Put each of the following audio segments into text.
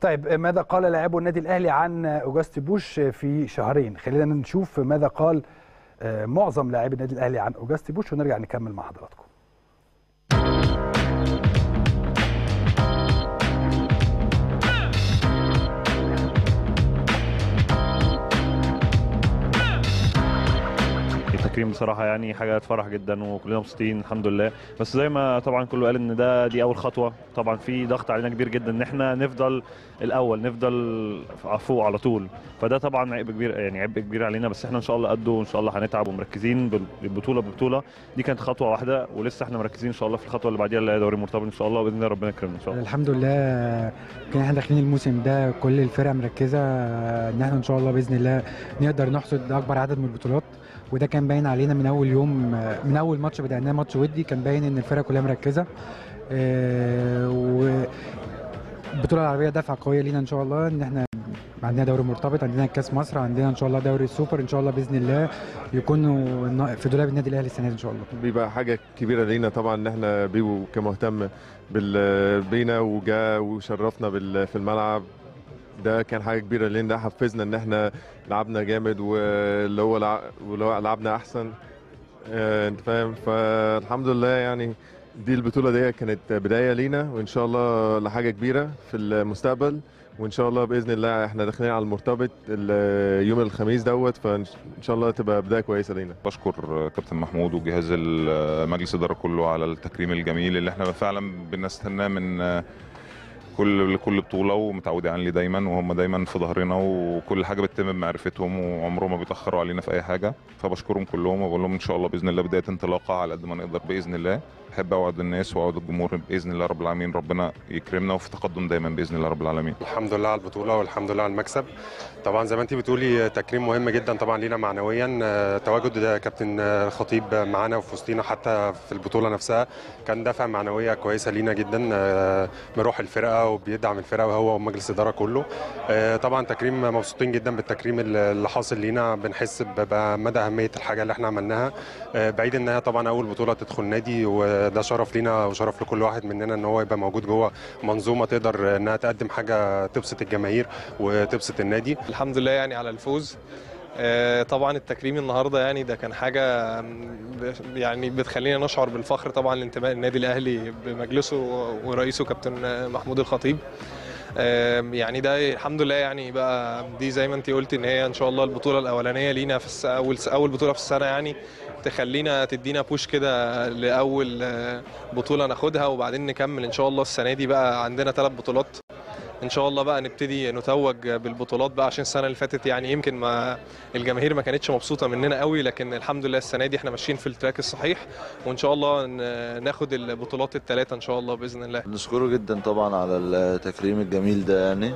طيب ماذا قال لاعبو النادي الاهلي عن اوجاست بوش في شهرين خلينا نشوف ماذا قال معظم لاعبي النادي الاهلي عن اوجاست بوش ونرجع نكمل مع حضراتكم التكريم بصراحه يعني حاجه تفرح جدا وكلنا مبسوطين الحمد لله بس زي ما طبعا كله قال ان ده دي اول خطوه طبعا في ضغط علينا كبير جدا ان احنا نفضل الاول نفضل فوق على طول فده طبعا عبء كبير يعني عبء كبير علينا بس احنا ان شاء الله قده وان شاء الله هنتعب ومركزين بالبطوله ببطوله دي كانت خطوه واحده ولسه احنا مركزين ان شاء الله في الخطوه اللي بعديها اللي هي دوري مرتبط ان شاء الله باذن الله ربنا يكرمنا ان شاء الله الحمد لله كان احنا داخلين الموسم ده كل الفرق مركزه ان احنا ان شاء الله باذن الله نقدر نحصد اكبر عدد من البطولات وده كان باين علينا من اول يوم من اول ماتش بدأناه ماتش ودي كان باين ان الفرقه كلها مركزه والبطوله العربيه دفعه قويه لينا ان شاء الله ان احنا عندنا دوري مرتبط عندنا كاس مصر عندنا ان شاء الله دوري السوبر ان شاء الله باذن الله يكونوا في دولاب النادي الاهلي السنه دي ان شاء الله بيبقى حاجه كبيره لينا طبعا ان احنا بيبو كمهتم بينا وجا وشرفنا في الملعب ده كان حاجه كبيره لان حفزنا ان احنا لعبنا جامد واللي هو لع... ولو لعبنا احسن آه انت فاهم فالحمد لله يعني دي البطوله دي كانت بدايه لينا وان شاء الله لحاجه كبيره في المستقبل وان شاء الله باذن الله احنا داخلين على المرتبط يوم الخميس دوت فان شاء الله تبقى بدايه كويسه لينا بشكر كابتن محمود وجهاز مجلس الاداره كله على التكريم الجميل اللي احنا فعلا بنستناه من كل كل بطوله ومتعودين عليه دايما وهم دايما في ظهرنا وكل حاجه بتتم بمعرفتهم وعمرهم ما بيتاخروا علينا في اي حاجه فبشكرهم كلهم وبقول لهم ان شاء الله باذن الله بدايه انطلاقه على قد ما نقدر باذن الله بحب اوعد الناس واوعد الجمهور باذن الله رب العالمين ربنا يكرمنا وفي تقدم دايما باذن الله رب العالمين الحمد لله على البطوله والحمد لله على المكسب طبعا زي ما انت بتقولي تكريم مهم جدا طبعا لينا معنويا تواجد كابتن خطيب معانا وفي وسطينا حتى في البطوله نفسها كان دافع معنويه كويسه لينا جدا من روح الفرقه وبيدعم الفرقه وهو ومجلس الاداره كله طبعا تكريم مبسوطين جدا بالتكريم اللي حاصل لينا بنحس بمدى اهميه الحاجه اللي احنا عملناها بعيد انها طبعا اول بطوله تدخل نادي وده شرف لينا وشرف لكل واحد مننا ان هو يبقى موجود جوه منظومه تقدر انها تقدم حاجه تبسط الجماهير وتبسط النادي الحمد لله يعني على الفوز طبعا التكريم النهارده يعني ده كان حاجه يعني بتخلينا نشعر بالفخر طبعا لانتماء النادي الاهلي بمجلسه ورئيسه كابتن محمود الخطيب يعني ده الحمد لله يعني بقى دي زي ما انت قلت ان هي ان شاء الله البطوله الاولانيه لينا في اول اول بطوله في السنه يعني تخلينا تدينا بوش كده لاول بطوله ناخدها وبعدين نكمل ان شاء الله السنه دي بقى عندنا ثلاث بطولات ان شاء الله بقى نبتدي نتوج بالبطولات بقى عشان السنه اللي فاتت يعني يمكن ما الجماهير ما كانتش مبسوطه مننا قوي لكن الحمد لله السنه دي احنا ماشيين في التراك الصحيح وان شاء الله ناخد البطولات الثلاثه ان شاء الله باذن الله نشكره جدا طبعا على التكريم الجميل ده يعني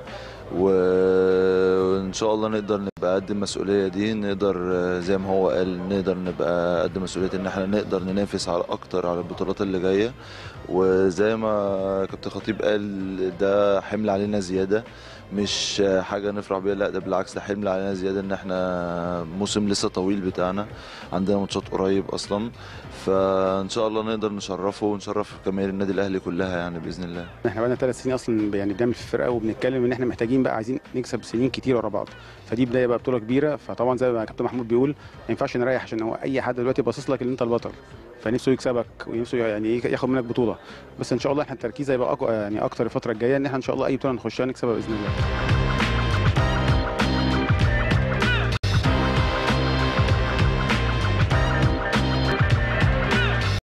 وان شاء الله نقدر نبقى قد المسؤوليه دي نقدر زي ما هو قال نقدر نبقى قد مسؤوليه ان احنا نقدر ننافس على اكتر على البطولات اللي جايه وزي ما كابتن خطيب قال ده حمل علينا زياده مش حاجه نفرح بيها لا ده بالعكس ده حمل علينا زياده ان احنا موسم لسه طويل بتاعنا عندنا ماتشات قريب اصلا فان شاء الله نقدر نشرفه ونشرف جماهير النادي الاهلي كلها يعني باذن الله احنا بقالنا ثلاث سنين اصلا يعني بنعمل في الفرقه وبنتكلم ان احنا محتاجين بقى عايزين نكسب سنين كتير ورا بعض فدي بدايه بقى بطوله كبيره فطبعا زي ما كابتن محمود بيقول ما ينفعش نريح عشان هو اي حد دلوقتي باصص لك ان انت البطل فنفسه يكسبك ونفسه يعني ياخد منك بطوله بس ان شاء الله احنا التركيز هيبقى يعني اكتر الفتره الجايه ان احنا ان شاء الله اي بطوله نخشها نكسبها باذن الله